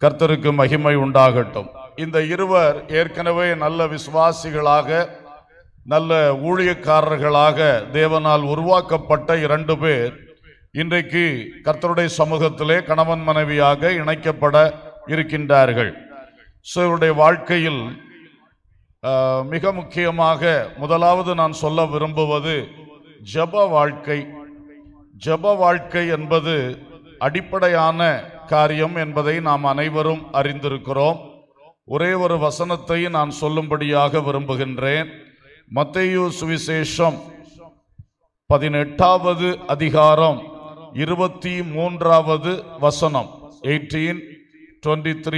கர்த்தருக்கு மகிமை உண்டாகட்டும் இந்த இருவர் ஏற்கனவே நல்ல விசுவாசிகளாக நல்ல ஊழியக்காரர்களாக தேவனால் உருவாக்கப்பட்ட இரண்டு பேர் இன்றைக்கு கர்த்தருடைய சமூகத்திலே கணவன் மனைவியாக இணைக்கப்பட இருக்கின்றார்கள் ஸோ இவருடைய வாழ்க்கையில் ஆஹ், மிக முக்கியமாக முதலாவது நான் சொல்ல விரும்புவது ஜெப வாழ்க்கை ஜெப வாழ்க்கை என்பது அடிப்படையான காரியம் என்பதை நாம் அனைவரும் அறிந்திருக்கிறோம் ஒரே ஒரு வசனத்தை நான் சொல்லும்படியாக விரும்புகின்றேன் மத்தேயு சுவிசேஷம் பதினெட்டாவது அதிகாரம் இருபத்தி மூன்றாவது வசனம் eighteen twenty three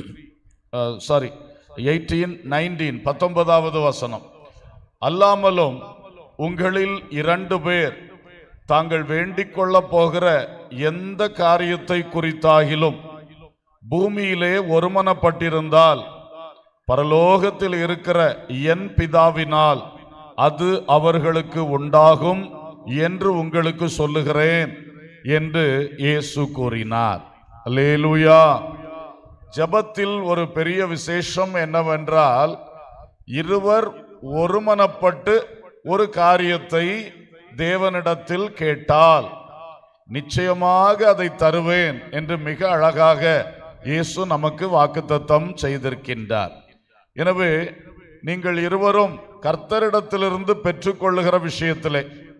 sorry eighteen nineteen பத்தொன்பதாவது வசனம் அல்லாமலும் உங்களில் இரண்டு பேர் தாங்கள் வேண்டிக் கொள்ளப் போகிற எந்த காரியத்தை குறித்தாகிலும் பூமியிலே ஒருமனப்பட்டிருந்தால் பரலோகத்தில் இருக்கிற என் பிதாவினால் அது அவர்களுக்கு உண்டாகும் என்று உங்களுக்கு சொல்லுகிறேன் என்று இயேசு கூறினார் அல்லேலூயா ஜெபத்தில் ஒரு பெரிய விசேஷம் என்னவென்றால் இருவர் ஒருமனப்பட்டு ஒரு காரியத்தை தேவனிடத்தில் கேட்டால் நிச்சயமாக அதை தருவேன் என்று மிக அழகாக இயேசு நமக்கு வாக்குத்தத்தம் செய்திருக்கின்றார் எனவே நீங்கள் இருவரும் கர்த்தரிடத்திலிருந்து பெற்றுக்கொள்ளுகிற விஷயத்திலே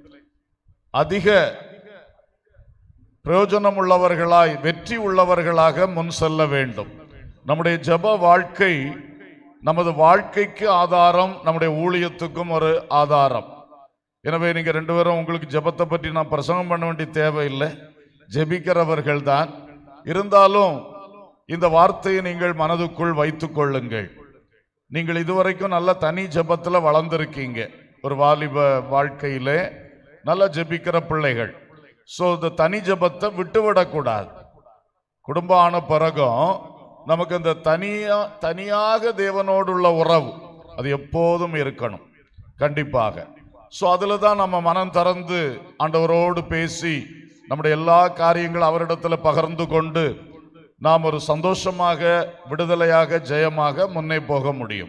அதிக பிரயோஜனம் உள்ளவர்களாய் வெற்றி உள்ளவர்களாக முன் செல்ல வேண்டும் நம்முடைய ஜெப வாழ்க்கை நமது வாழ்க்கைக்கு ஆதாரம் நம்முடைய ஊழியத்துக்கும் ஒரு ஆதாரம் எனவே நீங்க ரெண்டு பேரும் உங்களுக்கு ஜெபத்தை பற்றி நான் பிரசங்கம் பண்ண வேண்டிய தேவையில்லை ஜெபிக்கிறவர்கள் தான் இருந்தாலும் இந்த வார்த்தையை நீங்கள் மனதுக்குள் வைத்துக் கொள்ளுங்கள் நீங்கள் இதுவரைக்கும் நல்ல தனி ஜெபத்துல வளர்ந்துருக்கீங்க ஒரு வாலிப வாழ்க்கையிலே நல்லா ஜெபிக்கிற பிள்ளைகள் ஸோ இந்த தனி ஜெபத்தை விட்டுவிடக்கூடாது குடும்பம் ஆன பிறகும் நமக்கு இந்த தனியா தனியாக தேவனோடு உள்ள உறவு அது எப்போதும் இருக்கணும் கண்டிப்பாக ஸோ அதில் தான் நம்ம மனம் திறந்து ஆண்டவரோடு பேசி நம்முடைய எல்லா காரியங்களும் அவரிடத்துல பகிர்ந்து கொண்டு நாம் ஒரு சந்தோஷமாக விடுதலையாக ஜெயமாக முன்னே போக முடியும்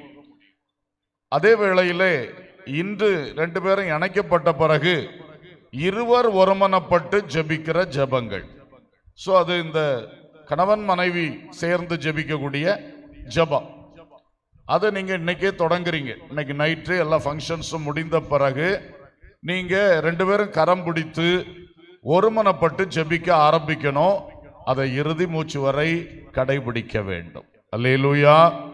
அதே வேளையிலே இன்று ரெண்டு பேரும் இணைக்கப்பட்ட பிறகு இருவர் ஒருமனப்பட்டு ஜெபிக்கிற ஜெபங்கள் ஸோ அது இந்த கணவன் மனைவி சேர்ந்து ஜெபிக்கக்கூடிய ஜெபம் அதை நீங்க இன்னைக்கே தொடங்குறீங்க இன்னைக்கு நைட்டு எல்லா ஃபங்க்ஷன்ஸும் முடிந்த பிறகு நீங்க ரெண்டு பேரும் கரம் பிடித்து ஒருமனப்பட்டு ஜெபிக்க ஆரம்பிக்கணும் அதை இறுதி மூச்சு வரை கடைபிடிக்க வேண்டும் அல்லேலூயா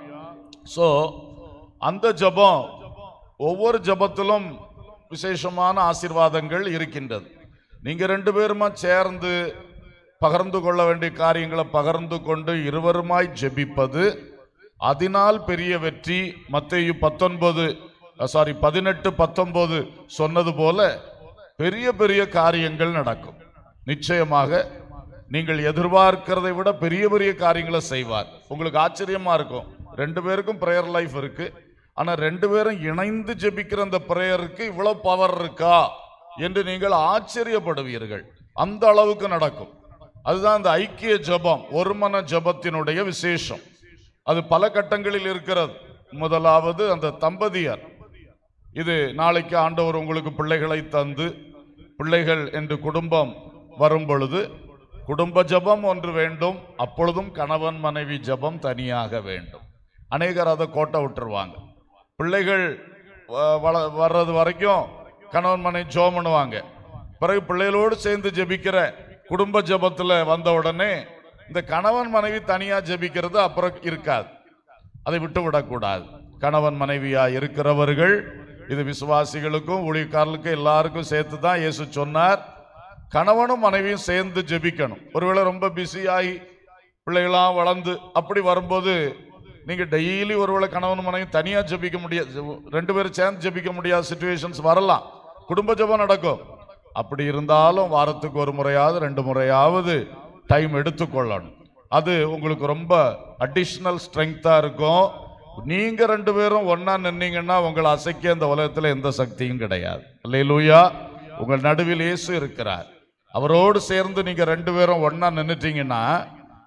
ஸோ அந்த ஜெபம் ஒவ்வொரு ஜெபத்திலும் விசேஷமான ஆசீர்வாதங்கள் இருக்கின்றது நீங்க ரெண்டு பேருமா சேர்ந்து பகிர்ந்து கொள்ள வேண்டிய காரியங்களை பகிர்ந்து கொண்டு இருவருமாய் ஜெபிப்பது அதனால் பெரிய வெற்றி மத்தேயு பத்தொன்பது சாரி பதினெட்டு பத்தொன்பது சொன்னது போல பெரிய பெரிய காரியங்கள் நடக்கும் நிச்சயமாக நீங்கள் எதிர்பார்க்கிறதை விட பெரிய பெரிய காரியங்களை செய்வார் உங்களுக்கு ஆச்சரியமா இருக்கும் ரெண்டு பேருக்கும் பிரேயர் லைஃப் இருக்கு ஆனா ரெண்டு பேரும் இணைந்து ஜெபிக்கிற அந்த பிரேயருக்கு இவ்வளவு பவர் இருக்கா என்று நீங்கள் ஆச்சரியப்படுவீர்கள் அந்த அளவுக்கு நடக்கும் அதுதான் அந்த ஐக்கிய ஜெபம் ஒருமன ஜெபத்தினுடைய விசேஷம் அது பல கட்டங்களில் இருக்கிறது முதலாவது அந்த தம்பதியர் இது நாளைக்கு ஆண்டவர் உங்களுக்கு பிள்ளைகளை தந்து பிள்ளைகள் என்று குடும்பம் வரும் பொழுது குடும்ப ஜெபம் ஒன்று வேண்டும் அப்பொழுதும் கணவன் மனைவி ஜெபம் தனியாக வேண்டும் அநேகர் அதை கோட்டை விட்டுருவாங்க பிள்ளைகள் வ- வள- வர்றது வரைக்கும் கணவன் மனைவி ஜெபம் பண்ணுவாங்க பிறகு பிள்ளைகளோடு சேர்ந்து ஜெபிக்கிற குடும்ப ஜெபத்துல வந்த உடனே இந்த கணவன் மனைவி தனியா ஜெபிக்கிறது அப்புறம் இருக்காது அதை விட்டு விடக்கூடாது கணவன் மனைவியா இருக்கிறவர்கள் இது விசுவாசிகளுக்கும் ஊழியக்காரர்களுக்கும் எல்லாருக்கும் சேர்த்து தான் இயேசு சொன்னார் கணவனும் மனைவியும் சேர்ந்து ஜெபிக்கணும் ஒருவேளை ரொம்ப பிஸியாகி பிள்ளைகளாம் வளர்ந்து அப்படி வரும்போது நீங்க டெய்லி ஒருவேளை கணவன் மனைவி தனியா ஜெபிக்க முடியாது ரெண்டு பேரும் சேர்ந்து ஜெபிக்க முடியாத சுச்சுவேஷன்ஸ் வரலாம் குடும்ப ஜெபம் நடக்கும் அப்படி இருந்தாலும் வாரத்துக்கு ஒரு முறையாவது ரெண்டு முறையாவது டைம் எடுத்துக்கொள்ளணும் அது உங்களுக்கு ரொம்ப அடிஷ்னல் ஸ்ட்ரெங்தா இருக்கும் நீங்க ரெண்டு பேரும் ஒண்ணா நின்னீங்கன்னா உங்களை அசைக்க இந்த உலகத்துல எந்த சக்தியும் கிடையாது அல்லேலூயா உங்கள் நடுவில் இயேசு இருக்கிறார் அவரோடு சேர்ந்து நீங்க ரெண்டு பேரும் ஒண்ணா நின்னுட்டீங்கன்னா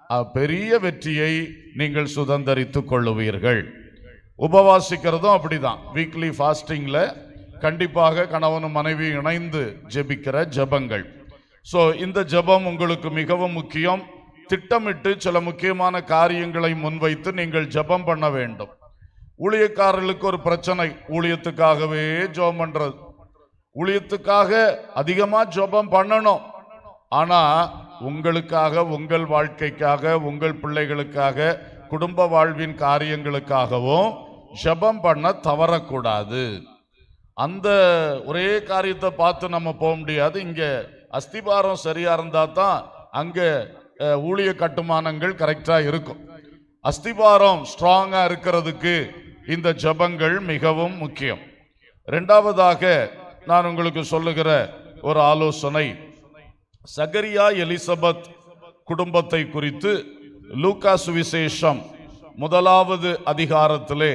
அஹ், பெரிய வெற்றியை நீங்கள் சுதந்தரித்துக் கொள்ளுவீர்கள் உபவாசிக்கிறதும் அப்படிதான் வீக்லி ஃபாஸ்டிங்ல கண்டிப்பாக கணவனும் மனைவி இணைந்து ஜெபிக்கிற ஜெபங்கள் ஸோ இந்த ஜெபம் உங்களுக்கு மிகவும் முக்கியம் திட்டமிட்டு சில முக்கியமான காரியங்களை முன்வைத்து நீங்கள் ஜெபம் பண்ண வேண்டும் ஊழியக்காரர்களுக்கு ஒரு பிரச்சனை ஊழியத்துக்காகவே ஜெபம் பண்றது ஊழியத்துக்காக அதிகமா ஜெபம் பண்ணணும் ஆனா உங்களுக்காக உங்கள் வாழ்க்கைக்காக உங்கள் பிள்ளைகளுக்காக குடும்ப வாழ்வின் காரியங்களுக்காகவும் ஜெபம் பண்ண தவறக்கூடாது அந்த ஒரே காரியத்தை பார்த்து நம்ம போக முடியாது இங்க அஸ்திபாரம் சரியா இருந்தா தான் அங்க அஹ், ஊழிய கட்டுமானங்கள் கரெக்டா இருக்கும் அஸ்திபாரம் ஸ்ட்ராங்கா இருக்கிறதுக்கு இந்த ஜெபங்கள் மிகவும் முக்கியம் இரண்டாவதாக நான் உங்களுக்கு சொல்லுகிற ஒரு ஆலோசனை சகரியா எலிசபெத் குடும்பத்தை குறித்து லூக்கா சுவிசேஷம் முதலாவது அதிகாரத்திலே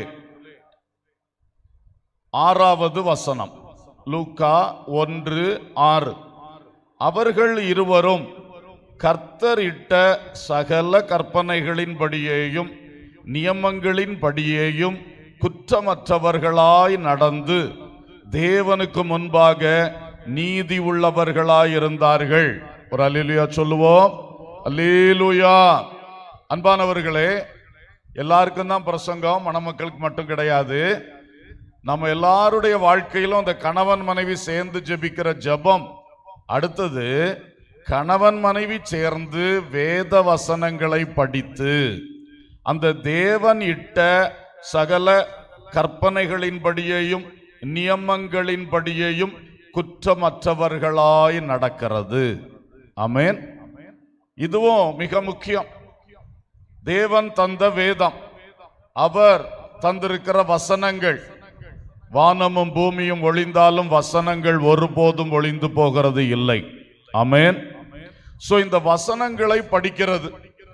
ஆறாவது வசனம் லூக்கா ஒன்று ஆறு அவர்கள் இருவரும் கர்த்தர் இட்ட சகல கற்பனைகளின்படியேயும் நியமங்களின்படியேயும் குற்றமற்றவர்களாய் நடந்து தேவனுக்கு முன்பாக நீதி உள்ளவர்களாயிருந்தார்கள் ஒரு அல்லேலூயா சொல்லுவோம் அல்லேலூயா அன்பானவர்களே எல்லாருக்கும் தான் பிரசங்கம் மணமக்களுக்கு மட்டும் கிடையாது நம்ம எல்லாருடைய வாழ்க்கையிலும் அந்த கணவன் மனைவி சேர்ந்து ஜெபிக்கிற ஜெபம் அடுத்தது கணவன் மனைவி சேர்ந்து வேத வசனங்களை படித்து அந்த தேவன் இட்ட சகல கற்பனைகளின்படியேயும் நியமங்களின்படியேயும் குற்றமற்றவர்களாய் நடக்கிறது ஆமென் இதுவும் மிக முக்கியம் தேவன் தந்த வேதம் அவர் தந்திருக்கிற வசனங்கள் வானமும் பூமியும் ஒளிந்தாலும் வசனங்கள் ஒருபோதும் ஒளிந்து போகிறது இல்லை ஆமென் சோ இந்த வசனங்களை படிக்கிறது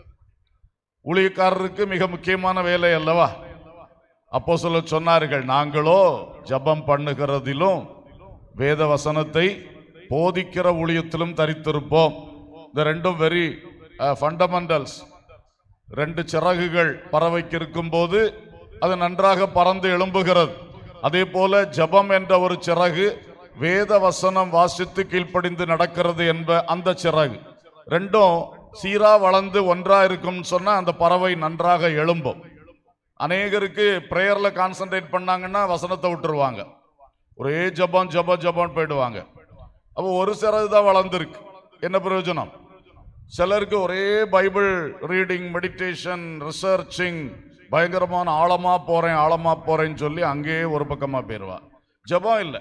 ஊழியக்காரருக்கு மிக முக்கியமான வேலை அல்லவா அப்போ சொல்ல சொன்னார்கள் நாங்களோ ஜெபம் பண்ணுகிறதிலும் வேத வசனத்தை போதிக்கிற ஊழியத்திலும் தரித்திருப்போம் இந்த ரெண்டும் வெரி ஃபண்டமெண்டல்ஸ் ரெண்டு சிறகுகள் பறவைக்கு இருக்கும்போது அது நன்றாக பறந்து எழும்புகிறது அதே போல ஜெபம் என்ற ஒரு சிறகு வேத வசனம் வாசித்து கீழ்ப்படிந்து நடக்கிறது என்ப அந்த சிறகு ரெண்டும் சீரா வளர்ந்து ஒன்றா இருக்கும்னு சொன்னா அந்த பறவை நன்றாக எழும்பும் அநேகருக்கு பிரேயர்ல கான்சென்ட்ரேட் பண்ணாங்கன்னா வசனத்தை விட்டுருவாங்க ஒரே ஜபம் ஜபம் ஜபம் போயிடுவாங்க அப்போ ஒரு சிறகு தான் வளர்ந்துருக்கு என்ன பிரயோஜனம் சிலருக்கு ஒரே பைபிள் ரீடிங் மெடிடேஷன் ரிசர்ச்சிங் பயங்கரமான ஆழமா போறேன் ஆழமா போறேன்னு சொல்லி அங்கேயே ஒரு பக்கமா போயிடுவா ஜெபம் இல்லை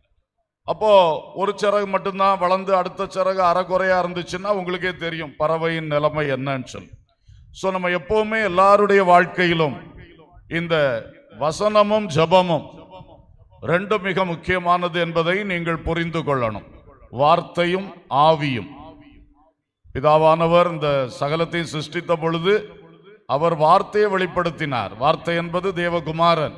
அப்போ ஒரு சிறகு மட்டும்தான் வளர்ந்து அடுத்த சிறகு அறகுறையா இருந்துச்சுன்னா உங்களுக்கே தெரியும் பறவையின் நிலைமை என்னன்னு சொல்லி ஸோ நம்ம எப்பவுமே எல்லாருடைய வாழ்க்கையிலும் இந்த வசனமும் ஜெபமும் ரெண்டும் மிக முக்கியமானது என்பதை நீங்கள் புரிந்து கொள்ளணும் வார்த்தையும் ஆவியும் பிதாவானவர் இந்த சகலத்தையும் சிருஷ்டித்த பொழுது அவர் வார்த்தையை வெளிப்படுத்தினார் வார்த்தை என்பது தேவகுமாரன்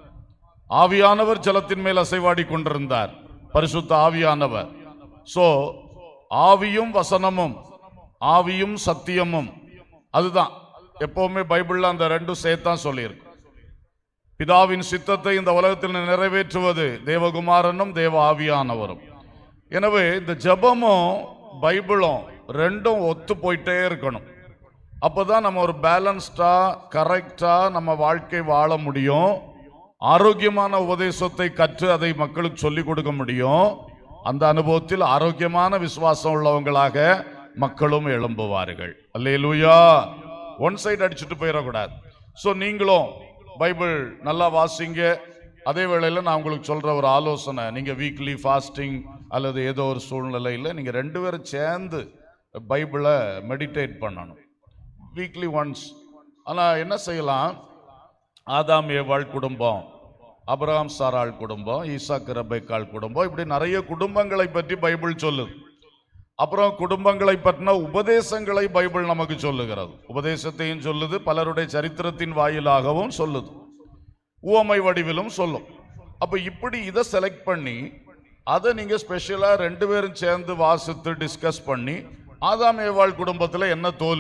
ஆவியானவர் ஜலத்தின் மேல் அசைவாடி கொண்டிருந்தார் பரிசுத்த ஆவியானவர் சோ ஆவியும் வசனமும் ஆவியும் சத்தியமும் அதுதான் எப்பவுமே பைபிள்ல அந்த ரெண்டும் சேர்த்தான் சொல்லியிருக்கு பிதாவின் சித்தத்தை இந்த உலகத்தில் நிறைவேற்றுவது தேவகுமாரனும் தேவ ஆவியானவரும் எனவே இந்த ஜெபமும் பைபிளும் ரெண்டும் ஒத்து போயிட்டே இருக்கணும் அப்பதான் நம்ம ஒரு பேலன்ஸ்டா கரெக்டா நம்ம வாழ்க்கை வாழ முடியும் ஆரோக்கியமான உபதேசத்தை கற்று அதை மக்களுக்கு சொல்லிக் கொடுக்க முடியும் அந்த அனுபவத்தில் ஆரோக்கியமான விசுவாசம் உள்ளவங்களாக மக்களும் எழும்புவார்கள் அல்லேலூயா ஒன் சைடு அடிச்சுட்டு போயிடக்கூடாது ஸோ நீங்களும் பைபிள் நல்லா வாசிங்க அதே வேளையில் நான் உங்களுக்கு சொல்ற ஒரு ஆலோசனை நீங்க வீக்லி ஃபாஸ்டிங் அல்லது ஏதோ ஒரு சூழ்நிலையில் நீங்க ரெண்டு பேரும் சேர்ந்து பைபிளை மெடிடேட் பண்ணணும் வீக்லி ஒன்ஸ் ஆனால் என்ன செய்யலாம் ஆதாம் ஏவாள் குடும்பம் அபிரகாம் சாராள் குடும்பம் ஈசாக்கு ரபேக்காள் குடும்பம் இப்படி நிறைய குடும்பங்களை பற்றி பைபிள் சொல்லுது அப்புறம் குடும்பங்களை பற்றின உபதேசங்களை பைபிள் நமக்கு சொல்லுகிறது உபதேசத்தையும் சொல்லுது பலருடைய சரித்திரத்தின் வாயிலாகவும் சொல்லுது உவமை வடிவிலும் சொல்லும் அப்ப இப்படி இதை செலக்ட் பண்ணி அதை நீங்க ஸ்பெஷலா ரெண்டு பேரும் சேர்ந்து வாசித்து டிஸ்கஸ் பண்ணி ஆதாம் ஏவாள் குடும்பத்துல என்ன தோல்வி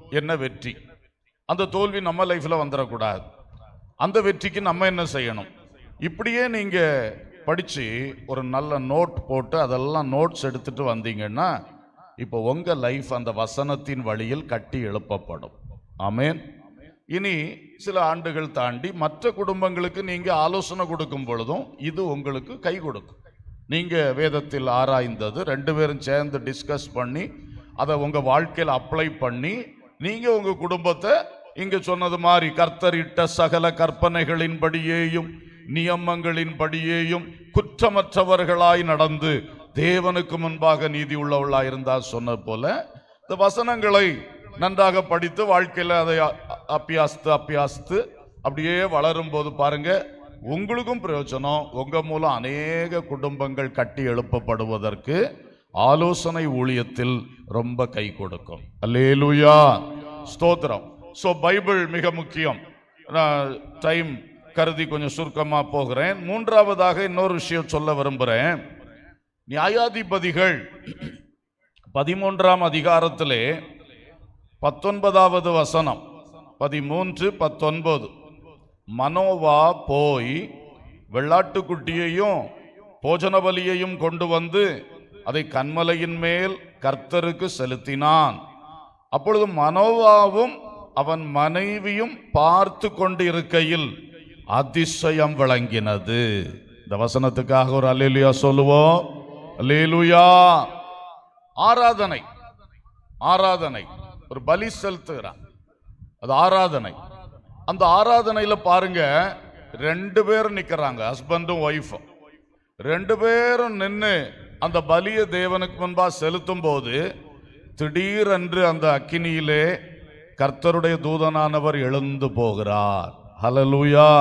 என்ன வெற்றி அந்த தோல்வி நம்ம லைஃப்ல வந்துடக்கூடாது அந்த வெற்றிக்கு நம்ம என்ன செய்யணும் இப்படியே நீங்க படிச்சு ஒரு நல்ல நோட் போட்டு அதெல்லாம் நோட்ஸ் எடுத்துட்டு வந்தீங்கன்னா இப்போ உங்க லைஃப் அந்த வசனத்தின் வழியில் கட்டி எழுப்பப்படும் ஆமென் இனி சில ஆண்டுகள் தாண்டி மற்ற குடும்பங்களுக்கு நீங்க ஆலோசனை கொடுக்கும் பொழுதும் இது உங்களுக்கு கை கொடுக்கும் நீங்க வேதத்தில் ஆராய்ந்தது ரெண்டு பேரும் சேர்ந்து டிஸ்கஸ் பண்ணி அதை உங்க வாழ்க்கையில் அப்ளை பண்ணி நீங்க உங்க குடும்பத்தை இங்க சொன்னது மாதிரி கர்த்தரிட்ட சகல கற்பனைகளின்படியேயும் நியமங்களின்படியேயும் குற்றமற்றவர்களாய் நடந்து தேவனுக்கு முன்பாக நீதி உள்ளவர்களாய் இருந்தால் சொன்னது போல இந்த வசனங்களை நன்றாக படித்து வாழ்க்கையில் அதை அ- அப்பியாசித்து அப்பியாசித்து அப்படியே வளரும் போது பாருங்க உங்களுக்கும் பிரயோஜனம் உங்க மூலம் அநேக குடும்பங்கள் கட்டி எழுப்பப்படுவதற்கு ஆலோசனை ஊழியத்தில் ரொம்ப கை கொடுக்கும் அல்லேலூயா ஸ்தோத்திரம் ஸோ பைபிள் மிக முக்கியம் நான் டைம் கருதி கொஞ்சம் சுருக்கமா போகிறேன் மூன்றாவதாக இன்னொரு விஷயம் சொல்ல விரும்புகிறேன் நியாயாதிபதிகள் பதிமூன்றாம் அதிகாரத்திலே பத்தொன்பதாவது வசனம் பதிமூன்று பத்தொன்பது மனோவா போய் வெள்ளாட்டுக்குட்டியையும் போஜன பலியையும் கொண்டு வந்து அதை கண்மலையின் மேல் கர்த்தருக்கு செலுத்தினான் அப்பொழுது மனோவாவும் அவன் மனைவியும் பார்த்து கொண்டு இருக்கையில் அதிசயம் விளங்கினது இந்த வசனத்துக்காக ஒரு அல்லேலுயா சொல்லுவோம் அல்லேலுயா ஆராதனை ஆராதனை ஒரு பலி செலுத்துகிறான் அது ஆராதனை அந்த ஆராதனையில பாருங்க ரெண்டு பேரும் நிக்கிறாங்க ஹஸ்பண்டும் ஒய்ஃபும் ரெண்டு பேரும் நின்று அந்த பலிய தேவனுக்கு முன்பா செலுத்தும் போது திடீரென்று அந்த அக்கினியிலே கர்த்தருடைய தூதனானவர் எழுந்து போகிறார் ஹalleluya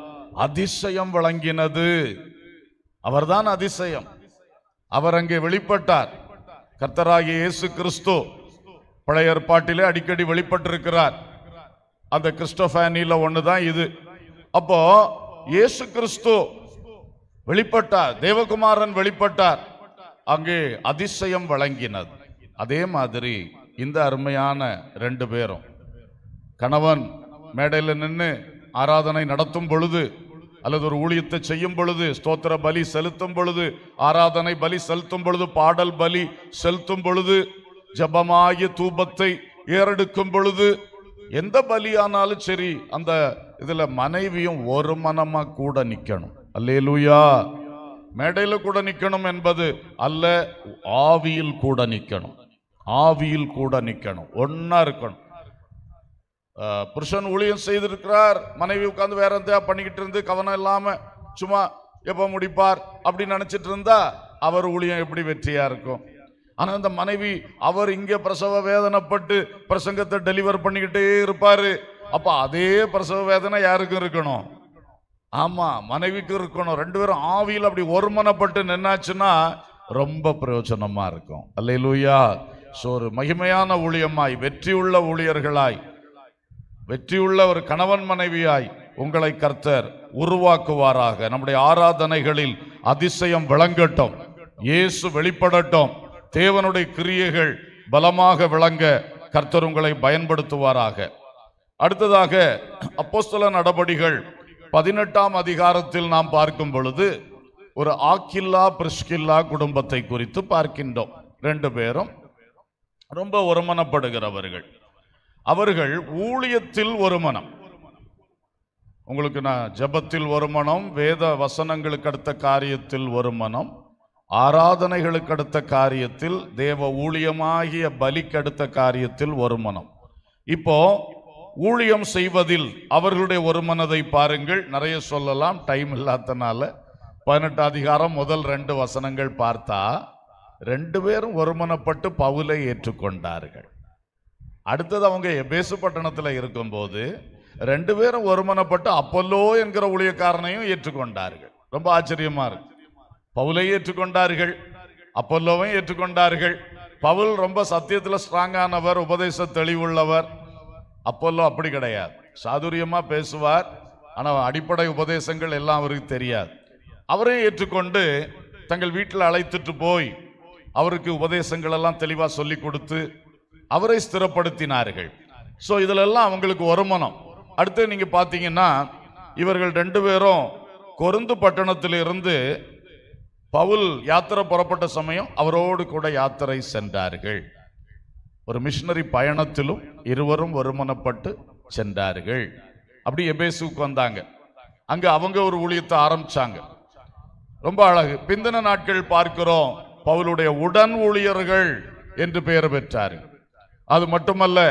அதிசயம் விளங்கினது அவர்தான் அதிசயம் அவர் அங்கே வெளிப்பட்டார் கர்த்தராகிய இயேசு கிறிஸ்து பழைய ஏற்பாட்டிலே அடிக்கடி வெளிப்பட்டிருக்கிறார் அந்த கிறிஸ்டோபானில ஒண்ணுதான் இது அப்போ இயேசு கிறிஸ்து வெளிப்பட்டார் தேவகுமாரன் வெளிப்பட்டார் அங்கே அதிசயம் வழங்கினது அதே மாதிரி இந்த அருமையான ரெண்டு பேரும் கணவன் மேடையில் நின்று ஆராதனை நடத்தும் பொழுது அல்லது ஒரு ஊழியத்தை செய்யும் பொழுது ஸ்தோத்திர பலி செலுத்தும் பொழுது ஆராதனை பலி செலுத்தும் பொழுது பாடல் பலி செலுத்தும் பொழுது ஜபமாகிய தூபத்தை ஏறெடுக்கும் பொழுது எந்த பலியானாலும் சரி அந்த இதுல மனைவியும் ஒரு மனமா கூட நிக்கணும் அல்லேலூயா மேடையில கூட நிக்கணும் என்பது அல்ல ஆவியில் கூட நிக்கணும் ஆவியில் கூட நிக்கணும் ஒன்னா இருக்கணும் அஹ், புருஷன் ஊழியம் செய்திருக்கிறார் மனைவி உட்கார்ந்து வேற எதையா பண்ணிக்கிட்டு இருந்து கவனம் இல்லாம சும்மா எப்ப முடிப்பார் அப்படின்னு நினைச்சிட்டு இருந்தா அவர் ஊழியம் எப்படி வெற்றியா இருக்கும் ஆனா அந்த மனைவி அவர் இங்க பிரசவ வேதனைப்பட்டு பிரசங்கத்தை டெலிவர் பண்ணிக்கிட்டே இருப்பாரு அப்ப அதே பிரசவ வேதனை யாருக்கும் இருக்கணும் ஆமா மனைவிக்கு இருக்கணும் ரெண்டு பேரும் ஆவியில் அப்படி ஒருமனப்பட்டு நின்னாச்சுன்னா ரொம்ப பிரயோஜனமா இருக்கும் அல்லேலூயா ஸோ ஒரு மகிமையான ஊழியமாய் வெற்றியுள்ள ஊழியர்களாய் வெற்றியுள்ள ஒரு கணவன் மனைவியாய் உங்களை கர்த்தர் உருவாக்குவாராக நம்முடைய ஆராதனைகளில் அதிசயம் விளங்கட்டும் இயேசு வெளிப்படட்டும் தேவனுடைய கிரியைகள் பலமாக விளங்க கர்த்தர் உங்களை பயன்படுத்துவாராக அடுத்ததாக அப்போஸ்தல நடபடிகள் பதினெட்டாம் அதிகாரத்தில் நாம் பார்க்கும் பொழுது ஒரு ஆக்கில்லா பிரிஸ்கில்லா குடும்பத்தை குறித்து பார்க்கின்றோம் ரெண்டு பேரும் ரொம்ப ஒருமனப்படுகிறவர்கள் அவர்கள் ஊழியத்தில் ஒரு மனம் உங்களுக்கு நான் ஜெபத்தில் ஒரு மனம் வேத வசனங்களுக்கு அடுத்த காரியத்தில் ஒரு மனம் ஆராதனைகளுக்கு அடுத்த காரியத்தில் தேவ ஊழியமாகிய பலிக்கு அடுத்த காரியத்தில் ஒரு மனம் இப்போ ஊழியம் செய்வதில் அவர்களுடைய ஒரு மனதை பாருங்கள் நிறைய சொல்லலாம் டைம் இல்லாதனால பதினெட்டு அதிகாரம் முதல் ரெண்டு வசனங்கள் பார்த்தா ரெண்டு பேரும் ஒருமனப்பட்டு பவுலை ஏற்றுக்கொண்டார்கள் அடுத்தது அவங்க எபேசு பட்டணத்தில் இருக்கும்போது ரெண்டு பேரும் ஒருமனப்பட்டு அப்பல்லோ என்கிற ஊழியக்காரனையும் ஏற்றுக்கொண்டார்கள் ரொம்ப ஆச்சரியமா இருக்கு பவுலை ஏற்றுக்கொண்டார்கள் அப்பல்லோவையும் ஏற்றுக்கொண்டார்கள் பவுல் ரொம்ப சத்தியத்தில் ஸ்ட்ராங்கானவர் உபதேச தெளிவுள்ளவர் அப்பல்லோ அப்படி கிடையாது சாதுரியமா பேசுவார் ஆனா அடிப்படை உபதேசங்கள் எல்லாம் அவருக்கு தெரியாது அவரையும் ஏற்றுக்கொண்டு தங்கள் வீட்டில் அழைத்துட்டு போய் அவருக்கு உபதேசங்கள் எல்லாம் தெளிவா சொல்லி கொடுத்து அவரை ஸ்திரப்படுத்தினார்கள் ஸோ இதிலெல்லாம் அவங்களுக்கு வருமானம் அடுத்து நீங்க பார்த்தீங்கன்னா இவர்கள் ரெண்டு பேரும் கொருந்து பட்டணத்திலிருந்து பவுல் யாத்திரை புறப்பட்ட சமயம் அவரோடு கூட யாத்திரை சென்றார்கள் ஒரு மிஷினரி பயணத்திலும் இருவரும் ஒருமனப்பட்டு சென்றார்கள் அப்படி எபேசுக்கு வந்தாங்க அங்க அவங்க ஒரு ஊழியத்தை ஆரம்பிச்சாங்க ரொம்ப அழகு பிந்தின நாட்கள் பார்க்கிறோம் பவுலுடைய உடன் ஊழியர்கள் என்று பெயர் பெற்றார்கள் அது மட்டுமல்ல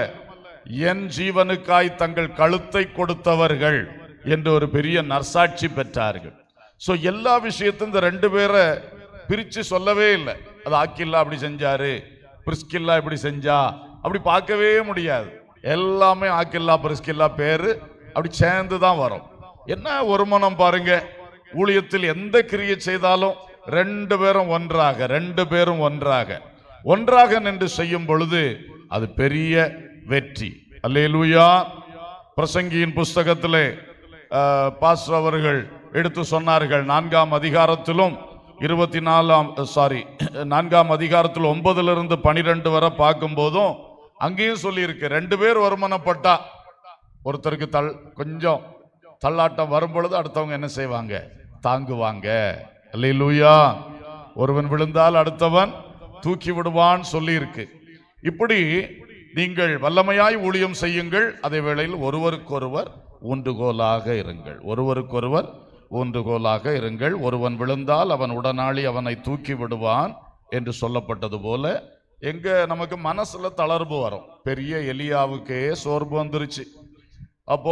என் ஜீவனுக்காய் தங்கள் கழுத்தை கொடுத்தவர்கள் என்று ஒரு பெரிய நற்சாட்சி பெற்றார்கள் சோ எல்லா விஷயத்தையும் இந்த ரெண்டு பேரை பிரிச்சு சொல்லவே இல்லை அது ஆக்கில்லா அப்படி செஞ்சாரு பிரிஸ்கில்லா இப்படி செஞ்சா அப்படி பார்க்கவே முடியாது எல்லாமே ஆக்கில்லா பிரிஸ்கில்லா பேரு அப்படி சேர்ந்து தான் வரும் என்ன ஒருமனம் பாருங்க ஊழியத்தில் எந்த கிரியை செய்தாலும் ரெண்டு பேரும் ஒன்றாக ரெண்டு பேரும் ஒன்றாக ஒன்றாக நின்று செய்யும் பொழுது அது பெரிய வெற்றி அல்லேலூயா பிரசங்கியின் புஸ்தகத்திலே அஹ், பாஸ்டர் அவர்கள் எடுத்து சொன்னார்கள் நான்காம் அதிகாரத்திலும் இருபத்தி நாலாம் சாரி நான்காம் அதிகாரத்தில் ஒன்பதுல இருந்து பனிரெண்டு வரை பார்க்கும்போதும் அங்கேயும் சொல்லியிருக்கு ரெண்டு பேர் வருமானப்பட்டா ஒருத்தருக்கு தள் கொஞ்சம் தள்ளாட்டம் வரும் பொழுது அடுத்தவங்க என்ன செய்வாங்க தாங்குவாங்க அல்லேலூயா ஒருவன் விழுந்தால் அடுத்தவன் தூக்கி விடுவான் சொல்லி இருக்கு இப்படி நீங்கள் வல்லமையாய் ஊழியம் செய்யுங்கள் அதே வேளையில் ஒருவருக்கொருவர் ஊன்றுகோலாக இருங்கள் ஒருவருக்கொருவர் ஊன்றுகோலாக இருங்கள் ஒருவன் விழுந்தால் அவன் உடனாளி அவனை தூக்கி விடுவான் என்று சொல்லப்பட்டது போல எங்க நமக்கு மனசுல தளர்வு வரும் பெரிய எலியாவுக்கே சோர்வு வந்துருச்சு அப்போ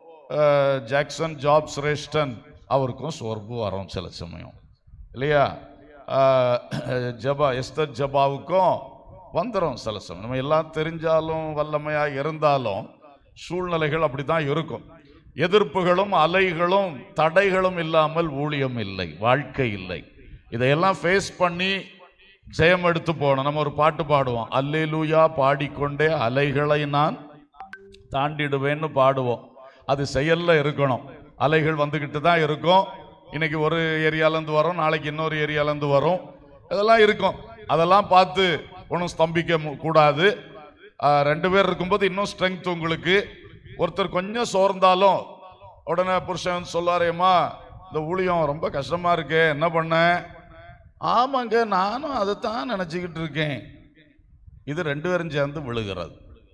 அஹ், ஜாக்சன் ஜாப் சிரேஷ்டன் அவருக்கும் சோர்வு வரும் சில சமயம் இல்லையா அஹ், ஜபா எஸ்தர் ஜபாவுக்கும் வந்துடும் சில சமயம் நம்ம எல்லாம் தெரிஞ்சாலும் வல்லமையா இருந்தாலும் சூழ்நிலைகள் அப்படித்தான் இருக்கும் எதிர்ப்புகளும் அலைகளும் தடைகளும் இல்லாமல் ஊழியம் இல்லை வாழ்க்கை இல்லை இதையெல்லாம் ஃபேஸ் பண்ணி ஜெயம் எடுத்து போகணும் நம்ம ஒரு பாட்டு பாடுவோம் அல்லேலூயா பாடிக்கொண்டே அலைகளை நான் தாண்டிடுவேன்னு பாடுவோம் அது செயல்ல இருக்கணும் அலைகள் வந்துக்கிட்டு தான் இருக்கும் இன்னைக்கு ஒரு ஏரியாலேருந்து வரும் நாளைக்கு இன்னொரு ஏரியாலேருந்து வரும் இதெல்லாம் இருக்கும் அதெல்லாம் பார்த்து ஒன்றும் ஸ்தம்பிக்க மு- கூடாது ஆஹ், ரெண்டு பேர் இருக்கும்போது இன்னும் ஸ்ட்ரென்த் உங்களுக்கு ஒருத்தர் கொஞ்சம் சோர்ந்தாலும் உடனே புருஷன் வந்து சொல்லாரேம்மா இந்த ஊழியம் ரொம்ப கஷ்டமா இருக்கே என்ன பண்ண ஆமாங்க நானும் அதைத்தான் நினச்சிக்கிட்டு இருக்கேன் இது ரெண்டு பேரும் சேர்ந்து விழுகிறது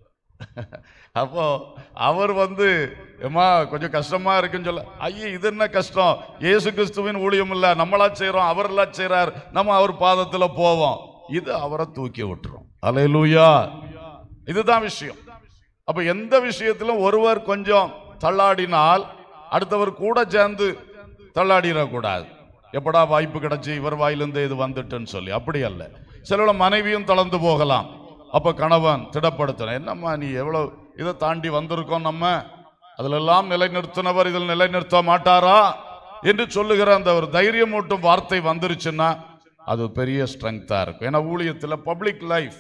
அப்போ அவர் வந்து ஏம்மா கொஞ்சம் கஷ்டமா இருக்குன்னு சொல்ல ஐயே இது என்ன கஷ்டம் இயேசு கிறிஸ்துவின் ஊழியம் இல்ல நம்மளா செய்றோம் அவர்களா செய்றார் நம்ம அவர் பாதத்துல போவோம் இது அவரை தூக்கி விட்டுரும் அலையலூயா இதுதான் விஷயம் அப்ப எந்த விஷயத்திலும் ஒருவர் கொஞ்சம் தள்ளாடினால் அடுத்தவர் கூட சேர்ந்து தள்ளாடிடக்கூடாது எப்படா வாய்ப்பு கிடைச்சு இவர் வாயிலிருந்து இது வந்துட்டுன்னு சொல்லி அப்படி அல்ல சில மனைவியும் தளர்ந்து போகலாம் அப்ப கணவன் திடப்படுத்தணும் என்னம்மா நீ எவ்வளவு இதை தாண்டி வந்திருக்கோம் நம்ம அதிலெல்லாம் நிலைநிறுத்தினவர் இதில் நிலைநிறுத்த மாட்டாரா என்று சொல்லுகிற அந்த ஒரு தைரியமூட்டும் வார்த்தை வந்துருச்சுன்னா அது பெரிய ஸ்ட்ரெங்தா இருக்கும் ஏன்னா ஊழியத்தில் பப்ளிக் லைஃப்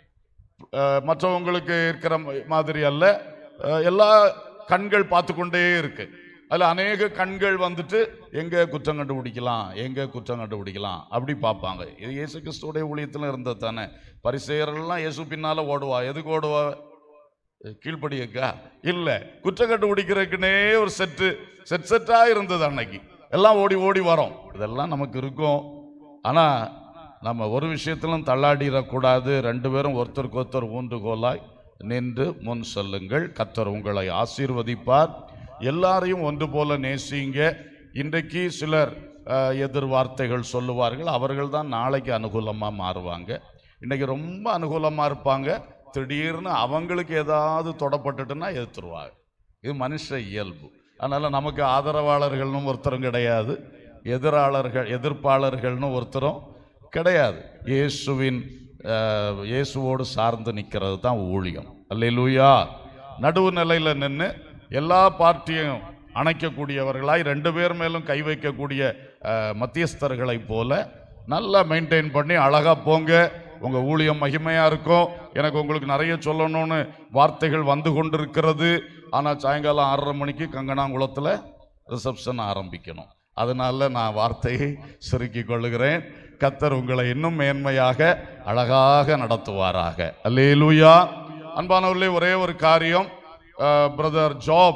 மற்றவங்களுக்கு இருக்கிற ம- மாதிரி அல்ல அஹ், எல்லா கண்கள் பார்த்து கொண்டே இருக்கு அதில் அநேக கண்கள் வந்துட்டு எங்க குற்றம் கண்டுபிடிக்கலாம் எங்க குற்றம் கண்டுபிடிக்கலாம் அப்படி பார்ப்பாங்க இது இயேசு கிறிஸ்துவோடைய ஊழியத்தில் இருந்தது தானே பரிசெயரெல்லாம் இயேசு பின்னால ஓடுவா எதுக்கு ஓடுவா கீழ்ப்படியக்கா இல்ல குற்றம் கண்டுபிடிக்கிறதுக்குனே ஒரு செட்டு செட் செட்டா இருந்தது அன்னைக்கு எல்லாம் ஓடி ஓடி வரோம் இதெல்லாம் நமக்கு இருக்கும் ஆனா நம்ம ஒரு விஷயத்திலும் தள்ளாடிடக்கூடாது ரெண்டு பேரும் ஒருத்தருக்கு ஒருத்தர் ஊன்றுகோலாய் நின்று முன் செல்லுங்கள் கத்தர் உங்களை ஆசீர்வதிப்பார் எல்லாரையும் ஒன்று போல நேசிங்க இன்றைக்கு சிலர் அஹ், எதிர்வார்த்தைகள் சொல்லுவார்கள் அவர்கள் தான் நாளைக்கு அனுகூலமாக மாறுவாங்க இன்னைக்கு ரொம்ப அனுகூலமாக இருப்பாங்க திடீர்னு அவங்களுக்கு ஏதாவது தொடப்பட்டுட்டுன்னா எதிர்த்துருவாங்க இது மனுஷ இயல்பு அதனால நமக்கு ஆதரவாளர்கள்னு ஒருத்தரும் கிடையாது எதிராளர்கள் எதிர்ப்பாளர்கள்னு ஒருத்தரும் கிடையாது இயேசுவின் அஹ், இயேசுவோடு சார்ந்து நிற்கிறது தான் ஊழியம் அல்லேலூயா நடுவு நிலையில் நின்று எல்லா பார்ட்டியும் அணைக்கக்கூடியவர்களாய் ரெண்டு பேர் மேலும் கை வைக்கக்கூடிய அஹ், மத்தியஸ்தர்களைப் போல நல்லா மெயின்டைன் பண்ணி அழகா போங்க உங்க ஊழியம் மகிமையா இருக்கும் எனக்கு உங்களுக்கு நிறைய சொல்லணும்னு வார்த்தைகள் வந்து கொண்டிருக்கிறது ஆனா சாயங்காலம் ஆறரை மணிக்கு கங்கனாங்குளத்துல ரிசப்ஷன் ஆரம்பிக்கணும் அதனால நான் வார்த்தையை சுருக்கிக் கொள்ளுகிறேன் கத்தர் உங்களை இன்னும் மேன்மையாக அழகாக நடத்துவாராக அல்லேலூயா அன்பானவர்களே ஒரே ஒரு காரியம் பிரதர் ஜாப்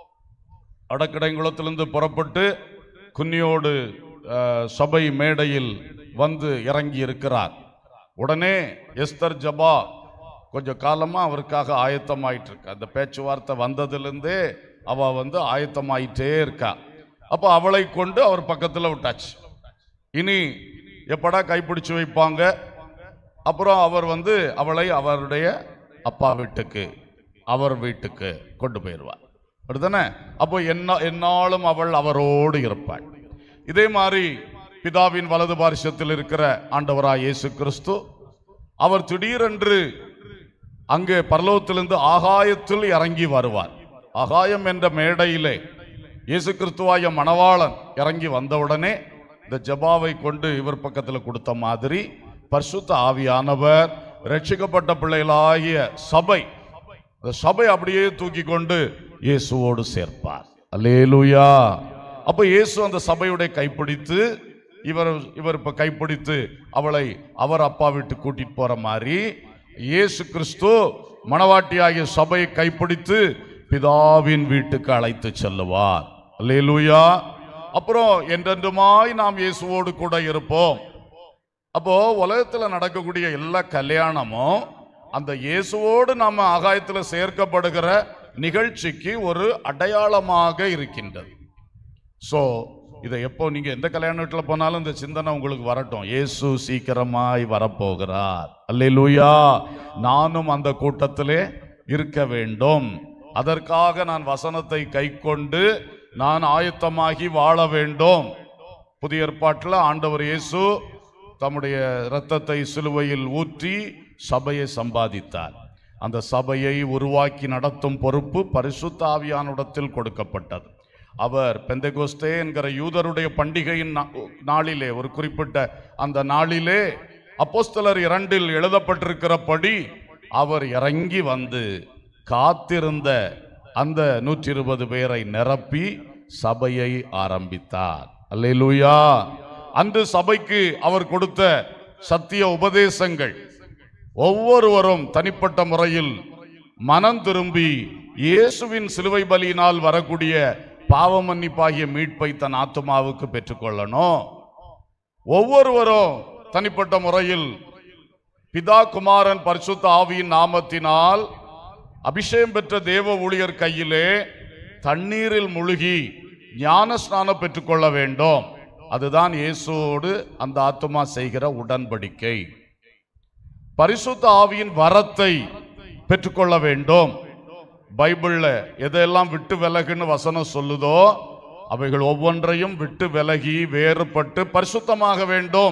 அடக்கடைங்குளத்திலிருந்து புறப்பட்டு குன்னியோடு அஹ், சபை மேடையில் வந்து இறங்கி இருக்கிறார் உடனே எஸ்தர் ஜபா கொஞ்சம் காலமா அவருக்காக ஆயத்தமாயிட்டு இருக்கா அந்த பேச்சுவார்த்தை வந்ததிலிருந்தே அவ வந்து ஆயத்தமாயிட்டே இருக்கா அப்போ அவளை கொண்டு அவர் பக்கத்தில் விட்டாச்சு இனி எப்படா கைப்பிடிச்சு வைப்பாங்க அப்புறம் அவர் வந்து அவளை அவருடைய அப்பா வீட்டுக்கு அவர் வீட்டுக்கு கொண்டு போயிடுவார் அப்படிதானே அப்போ என்ன என்னாலும் அவள் அவரோடு இருப்பாள் இதே மாதிரி பிதாவின் வலது பாரிசத்தில் இருக்கிற ஆண்டவராய் இயேசு கிறிஸ்து அவர் திடீரென்று அங்கே பரலோகத்திலிருந்து ஆகாயத்தில் இறங்கி வருவார் ஆகாயம் என்ற மேடையிலே இயேசு கிறிஸ்துவாய மணவாளன் இறங்கி வந்தவுடனே இந்த ஜபாவை கொண்டு இவர் பக்கத்தில் கொடுத்த மாதிரி பரிசுத்த ஆவியானவர் ரட்சிக்கப்பட்ட பிள்ளைகளாகிய சபை அந்த சபை அப்படியே தூக்கி கொண்டு இயேசுவோடு சேர்ப்பார் அல்லேலூயா அப்ப இயேசு அந்த சபையுடைய கைப்பிடித்து இவர் இவர் இப்ப கைப்பிடித்து அவளை அவர் அப்பா விட்டு கூட்டிட்டு போற மாதிரி இயேசு கிறிஸ்து மணவாட்டியாகிய சபையை கைப்பிடித்து பிதாவின் வீட்டுக்கு அழைத்து செல்லுவார் அல்லேலூயா அப்புறம் என்றென்றுமாய் நாம் இயேசுவோடு கூட இருப்போம் அப்போ உலகத்துல நடக்கக்கூடிய எல்லா கல்யாணமும் அந்த இயேசுவோடு நாம ஆகாயத்துல சேர்க்கப்படுகிற நிகழ்ச்சிக்கு ஒரு அடையாளமாக இருக்கின்றது சோ இதை எப்போ நீங்க எந்த கல்யாண வீட்டுல போனாலும் இந்த சிந்தனை உங்களுக்கு வரட்டும் இயேசு சீக்கிரமாய் வரப்போகிறார் அல்லேலூயா நானும் அந்த கூட்டத்திலே இருக்க வேண்டும் அதற்காக நான் வசனத்தை கைக்கொண்டு நான் ஆயத்தமாகி வாழ வேண்டும் புதிய ஏற்பாட்டில் ஆண்டவர் இயேசு தம்முடைய இரத்தத்தை சிலுவையில் ஊற்றி சபையை சம்பாதித்தார் அந்த சபையை உருவாக்கி நடத்தும் பொறுப்பு பரிசுத்த ஆவியானிடத்தில் கொடுக்கப்பட்டது அவர் பெந்தகோஸ்தே என்கிற யூதருடைய பண்டிகையின் நா- நாளிலே ஒரு குறிப்பிட்ட அந்த நாளிலே அப்போஸ்தலர் இரண்டில் எழுதப்பட்டிருக்கிறபடி அவர் இறங்கி வந்து காத்திருந்த அந்த நூற்றி இருபது பேரை நிரப்பி சபையை ஆரம்பித்தார் அல்லேலூயா அன்று சபைக்கு அவர் கொடுத்த சத்திய உபதேசங்கள் ஒவ்வொருவரும் தனிப்பட்ட முறையில் மனம் திரும்பி இயேசுவின் சிலுவை பலியினால் வரக்கூடிய பாவ மன்னிப்பாகிய மீட்பை தன் ஆத்துமாவுக்கு பெற்றுக்கொள்ளணும் ஒவ்வொருவரும் தனிப்பட்ட முறையில் பிதா குமாரன் பரிசுத்த ஆவியின் நாமத்தினால் அபிஷேகம் பெற்ற தேவ ஊழியர் கையிலே தண்ணீரில் முழுகி ஞான ஸ்நானம் பெற்றுக்கொள்ள வேண்டும் அதுதான் இயேசுவோடு அந்த ஆத்துமா செய்கிற உடன்படிக்கை பரிசுத்த ஆவியின் வரத்தை பெற்றுக்கொள்ள வேண்டும் பைபிள்ல எதையெல்லாம் விட்டு விலகுன்னு வசனம் சொல்லுதோ அவைகள் ஒவ்வொன்றையும் விட்டு விலகி வேறுபட்டு பரிசுத்தமாக வேண்டும்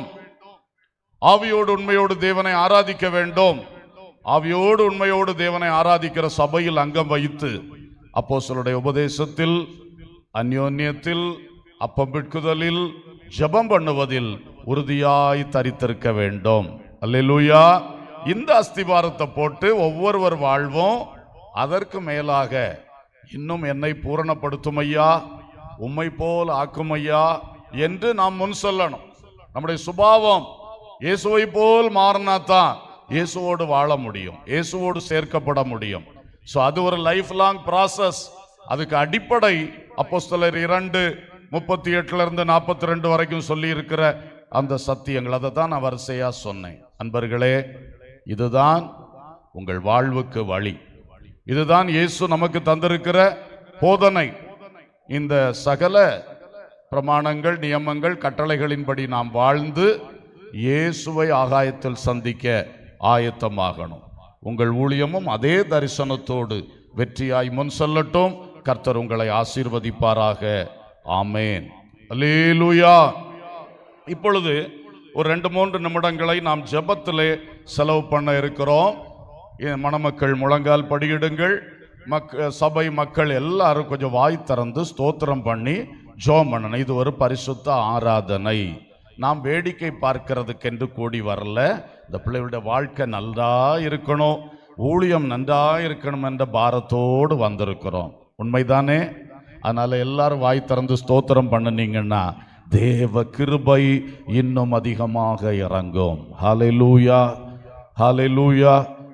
ஆவியோடு உண்மையோடு தேவனை ஆராதிக்க வேண்டும் ஆவியோடு உண்மையோடு தேவனை ஆராதிக்கிற சபையில் அங்கம் வைத்து அப்போஸ்தலருடைய உபதேசத்தில் அந்யோன்யத்தில் அப்பம் பிட்குதலில் ஜெபம் பண்ணுவதில் உறுதியாய் தரித்திருக்க வேண்டும் அல்லேலூயா இந்த அஸ்திபாரத்தை போட்டு ஒவ்வொருவர் வாழ்வும் அதற்கு மேலாக இன்னும் என்னை பூரணப்படுத்தும் ஐயா உம்மை போல் ஆக்கும் ஐயா என்று நாம் முன் சொல்லணும் நம்முடைய சுபாவம் இயேசுவை போல் மாறினா தான் இயேசுவோடு வாழ முடியும் இயேசுவோடு சேர்க்கப்பட முடியும் ஸோ அது ஒரு லைஃப் லாங் ப்ராசஸ் அதுக்கு அடிப்படை அப்போஸ்தலர் இரண்டு முப்பத்தி எட்டுல இருந்து நாற்பத்தி ரெண்டு வரைக்கும் சொல்லி இருக்கிற அந்த சத்தியங்கள் அதை தான் நான் வரிசையா சொன்னேன் அன்பர்களே இதுதான் உங்கள் வாழ்வுக்கு வழி இதுதான் இயேசு நமக்கு தந்திருக்கிற போதனை இந்த சகல பிரமாணங்கள் நியமங்கள் கட்டளைகளின்படி நாம் வாழ்ந்து இயேசுவை ஆகாயத்தில் சந்திக்க ஆயத்தமாகணும் உங்கள் ஊழியமும் அதே தரிசனத்தோடு வெற்றியாய் முன் செல்லட்டும் கர்த்தர் உங்களை ஆசீர்வதிப்பாராக ஆமேன் அல்லேலூயா இப்பொழுது ஒரு ரெண்டு மூன்று நிமிடங்களை நாம் ஜெபத்திலே செலவு பண்ண இருக்கிறோம் என் மணமக்கள் முழங்கால் படியிடுங்கள் மக்க சபை மக்கள் எல்லாரும் கொஞ்சம் வாய் திறந்து ஸ்தோத்திரம் பண்ணி ஜோம் பண்ணணும் இது ஒரு பரிசுத்த ஆராதனை நாம் வேடிக்கை பார்க்கிறதுக்கென்று கூடி வரல இந்த பிள்ளைகளுடைய வாழ்க்கை நல்லா இருக்கணும் ஊழியம் நன்றா இருக்கணும் என்ற பாரத்தோடு வந்திருக்கிறோம் உண்மைதானே அதனால எல்லாரும் வாய் திறந்து ஸ்தோத்திரம் பண்ணுனீங்கன்னா தேவ கிருபை இன்னும் அதிகமாக இறங்கும் ஹalleluya ஹalleluya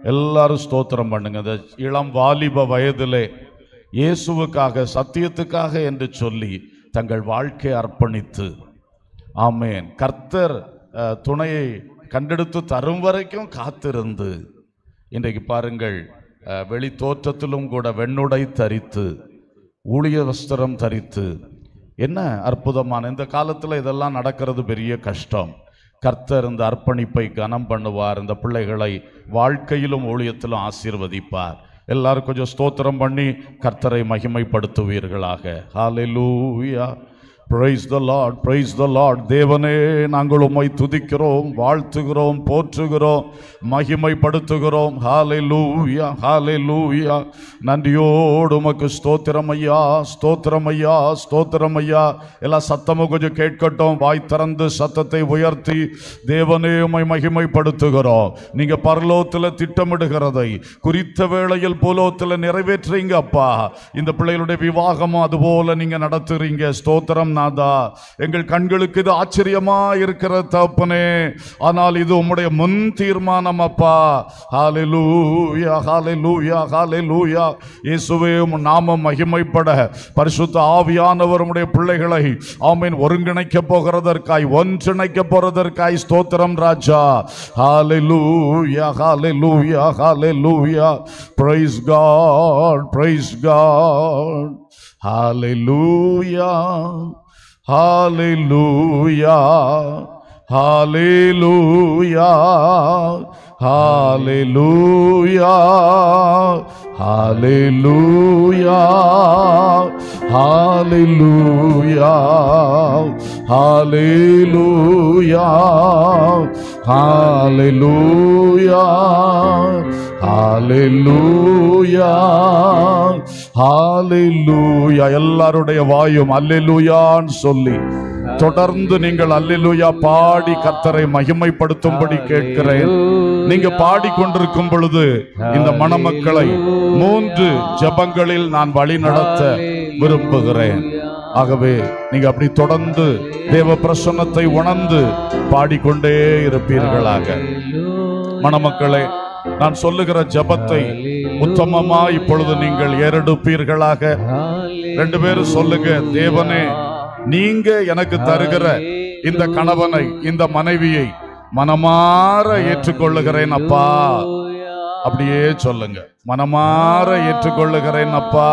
எல்லாரும் ஸ்தோத்திரம் பண்ணுங்க இந்த இளம் வாலிப வயதிலே இயேசுவுக்காக சத்தியத்துக்காக என்று சொல்லி தங்கள் வாழ்க்கையை அர்ப்பணித்து ஆமேன் கர்த்தர் அஹ், துணையை கண்டெடுத்து தரும் வரைக்கும் காத்திருந்து இன்றைக்கு பாருங்கள் அஹ், வெளி தோற்றத்திலும் கூட வெண்ணுடை தரித்து ஊழிய வஸ்திரம் தரித்து என்ன அற்புதமான இந்த காலத்தில் இதெல்லாம் நடக்கிறது பெரிய கஷ்டம் கர்த்தர் இந்த அர்ப்பணிப்பை கனம் பண்ணுவார் இந்த பிள்ளைகளை வாழ்க்கையிலும் ஊழியத்திலும் ஆசீர்வதிப்பார் எல்லாரும் கொஞ்சம் ஸ்தோத்திரம் பண்ணி கர்த்தரை மகிமைப்படுத்துவீர்களாக ஹalleluya praise the lord praise the lord தேவனே நாங்கள் உம்மை துதிக்கிறோம் வாழ்த்துகிறோம் போற்றுகிறோம் மகிமைப்படுத்துகிறோம் ஹalleluya ஹalleluya நன்றியோடு உமக்கு ஸ்தோத்திரம் ஐயா ஸ்தோத்திரம் ஐயா ஸ்தோத்திரம் ஐயா எல்லாம் சத்தமும் கொஞ்சம் கேட்கட்டும் வாய் திறந்து சத்தத்தை உயர்த்தி தேவனே உம்மை மகிமைப்படுத்துகிறோம் நீங்க பரலோகத்தில் திட்டமிடுகிறதை குறித்த வேளையில் பூலோகத்தில் நிறைவேற்றுறீங்க அப்பா இந்த பிள்ளைகளுடைய விவாகமும் அதுபோல நீங்க நடத்துறீங்க ஸ்தோத்திரம் நாதா எங்கள் கண்களுக்கு இது ஆச்சரியமா இருக்கிற தகப்பனே ஆனால் இது உம்முடைய முன் தீர்மானம் அப்பா ஹalleluya ஹalleluya ஹalleluya இயேசுவே உம் நாமம் மகிமைப்பட பரிசுத்த ஆவியானவர் உம்முடைய பிள்ளைகளை ஆமென் ஒருங்கிணைக்க போகிறதற்காய் ஒன்றிணைக்க போறதற்காய் ஸ்தோத்திரம் ராஜா ஹalleluya ஹalleluya ஹalleluya praise god praise god hallelujah hallelujah hallelujah hallelujah hallelujah hallelujah hallelujah hallelujah hallelujah hallelujah எல்லாருடைய வாயும் அல்லேலூயான்னு சொல்லி தொடர்ந்து நீங்கள் அல்லேலூயா பாடி கர்த்தரை மகிமைப்படுத்தும்படி கேட்கிறேன் நீங்க பாடிக்கொண்டிருக்கும் பொழுது இந்த மணமக்களை மூன்று ஜெபங்களில் நான் வழி நடத்த விரும்புகிறேன் ஆகவே நீங்க அப்படி தொடர்ந்து தேவ பிரசன்னத்தை உணர்ந்து பாடிக்கொண்டே இருப்பீர்களாக மணமக்களே நான் சொல்லுகிற ஜெபத்தை உத்தமமா இப்பொழுது நீங்கள் ஏறெடுப்பீர்களாக ரெண்டு பேரும் சொல்லுங்க தேவனே நீங்க எனக்கு தருகிற இந்த கணவனை இந்த மனைவியை மனமாற ஏற்றுக்கொள்ளுகிறேன் அப்பா அப்படியே சொல்லுங்க மனமாற ஏற்றுக்கொள்ளுகிறேன் அப்பா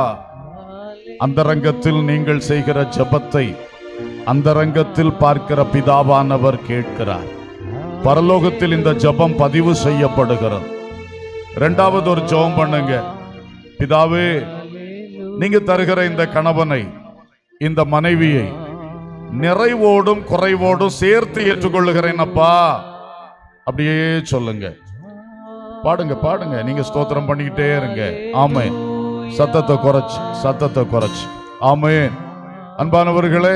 அந்தரங்கத்தில் நீங்கள் செய்கிற ஜெபத்தை அந்தரங்கத்தில் பார்க்கிற பிதாவானவர் கேட்கிறார் பரலோகத்தில் இந்த ஜெபம் பதிவு செய்யப்படுகிறது இரண்டாவது ஒரு ஜெபம் பண்ணுங்க பிதாவே நீங்க தருகிற இந்த கணவனை இந்த மனைவியை நிறைவோடும் குறைவோடும் சேர்த்து ஏற்றுக்கொள்ளுகிறேன் அப்பா அப்படியே சொல்லுங்க பாடுங்க பாடுங்க நீங்க ஸ்தோத்திரம் பண்ணிக்கிட்டே இருங்க ஆமே சத்தத்தை குறைச்சு சத்தத்தை குறைச்சு ஆமே அன்பானவர்களே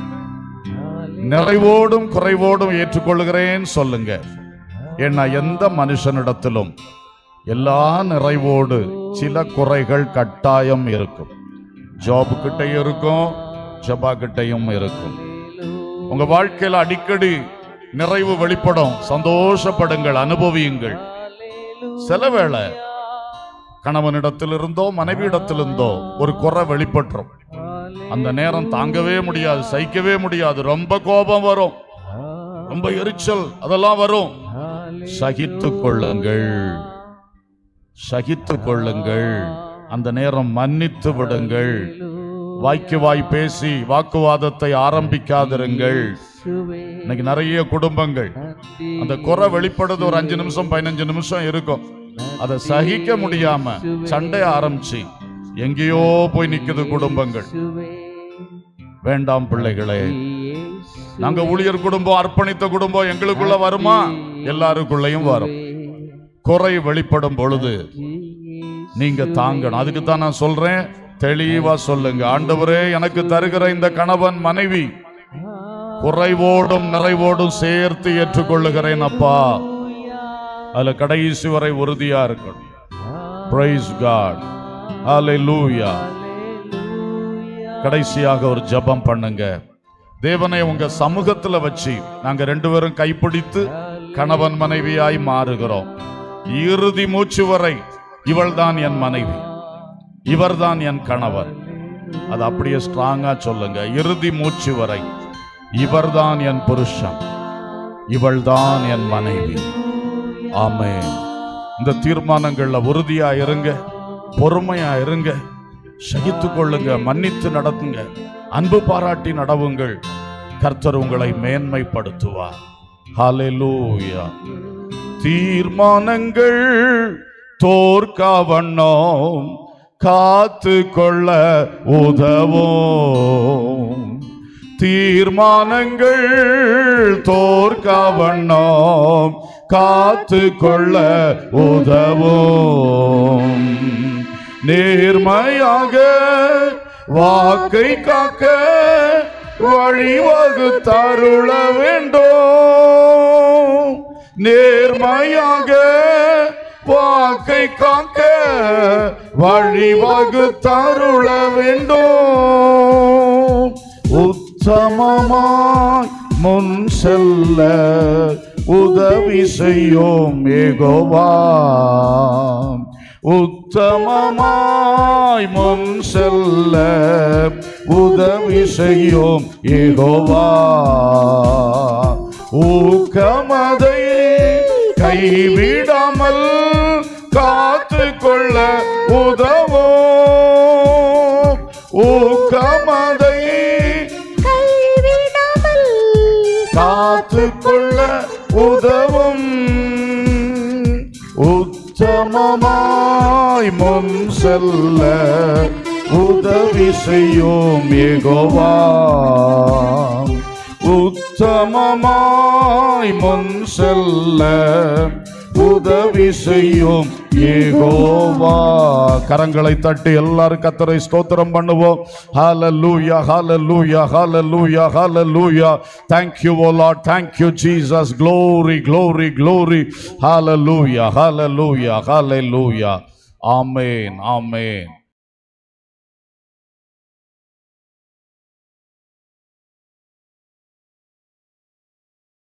நிறைவோடும் குறைவோடும் ஏற்றுக்கொள்கிறேன் சொல்லுங்க ஏன்னா எந்த மனுஷனிடத்திலும் எல்லா நிறைவோடு சில குறைகள் கட்டாயம் இருக்கும் ஜாப் கிட்டையும் இருக்கும் ஜபா கிட்டையும் இருக்கும் உங்க வாழ்க்கையில அடிக்கடி நிறைவு வெளிப்படும் சந்தோஷப்படுங்கள் அனுபவியுங்கள் சில வேளை கணவனிடத்திலிருந்தோ மனைவியிடத்திலிருந்தோ ஒரு குறை வெளிப்பட்டுரும் அந்த நேரம் தாங்கவே முடியாது சகிக்கவே முடியாது ரொம்ப கோபம் வரும் ரொம்ப எரிச்சல் அதெல்லாம் வரும் சகித்து கொள்ளுங்கள் சகித்து கொள்ளுங்கள் அந்த நேரம் மன்னித்து விடுங்கள் வாய்க்கு வாய் பேசி வாக்குவாதத்தை ஆரம்பிக்காதிருங்கள் இன்னைக்கு நிறைய குடும்பங்கள் அந்த குறை வெளிப்படுது ஒரு அஞ்சு நிமிஷம் பதினஞ்சு நிமிஷம் இருக்கும் அதை சகிக்க முடியாம சண்டை ஆரம்பிச்சு எங்கேயோ போய் நிக்குது குடும்பங்கள் வேண்டாம் பிள்ளைகளே நாங்க ஊழியர் குடும்பம் அர்ப்பணித்த குடும்பம் எங்களுக்குள்ள வருமா எல்லாருக்குள்ளயும் வரும் குறை வெளிப்படும் பொழுது நீங்க தாங்கணும் அதுக்கு தான் நான் சொல்றேன் தெளிவா சொல்லுங்க ஆண்டவரே எனக்கு தருகிற இந்த கணவன் மனைவி குறைவோடும் நிறைவோடும் சேர்த்து ஏற்றுக்கொள்ளுகிறேன் அப்பா அதுல கடைசி வரை உறுதியா இருக்கணும் பிரைஸ் காட் ஹalleluya கடைசியாக ஒரு ஜெபம் பண்ணுங்க தேவனை உங்க சமூகத்துல வச்சு நாங்க ரெண்டு பேரும் கைப்பிடித்து கணவன் மனைவியாய் மாறுகிறோம் இறுதி மூச்சு வரை இவள்தான் என் மனைவி இவர்தான் என் கணவர் அது அப்படியே ஸ்ட்ராங்கா சொல்லுங்க இறுதி மூச்சு வரை இவர்தான் என் புருஷன் இவள்தான் என் மனைவி ஆமென் இந்த தீர்மானங்கள்ல உறுதியா இருங்க பொறுமையா இருங்க சகித்து கொள்ளுங்க மன்னித்து நடத்துங்க அன்பு பாராட்டி நடவுங்கள் கர்த்தர் உங்களை மேன்மைப்படுத்துவார் ஹalleluya தீர்மானங்கள் தோற்காவண்ணோம் காத்து கொள்ள உதவும் தீர்மானங்கள் தோற்காவண்ணோம் காத்து கொள்ள உதவும் நேர்மையாக வாக்கை காக்க வழிவகுத்தருள வேண்டும் நேர்மையாக வாக்கை காக்க வழிவகுத்தருள வேண்டும் உத்தமமாய் முன் செல்ல உதவி செய்யும் ஏகோவா உத்தமமாய் முன் செல்ல உதவி செய்யும் ஏகோவா ஊக்கமதை கைவிடாமல் காத்து கொள்ள உதவும் ஊக்கமதை கைவிடாமல் காத்து கொள்ள உதவும் உத்தமமாய் முன் செல்ல உதவி செய்யும் ஏகோவா உத்தமமாய் முன் செல்ல உதவி செய்யும் ஏகோவா கரங்களை தட்டி எல்லாரும் கத்தரை ஸ்தோத்திரம் பண்ணுவோம் ஹalleluya hallelujah hallelujah hallelujah thank you o lord thank you jesus glory glory glory hallelujah hallelujah hallelujah amen amen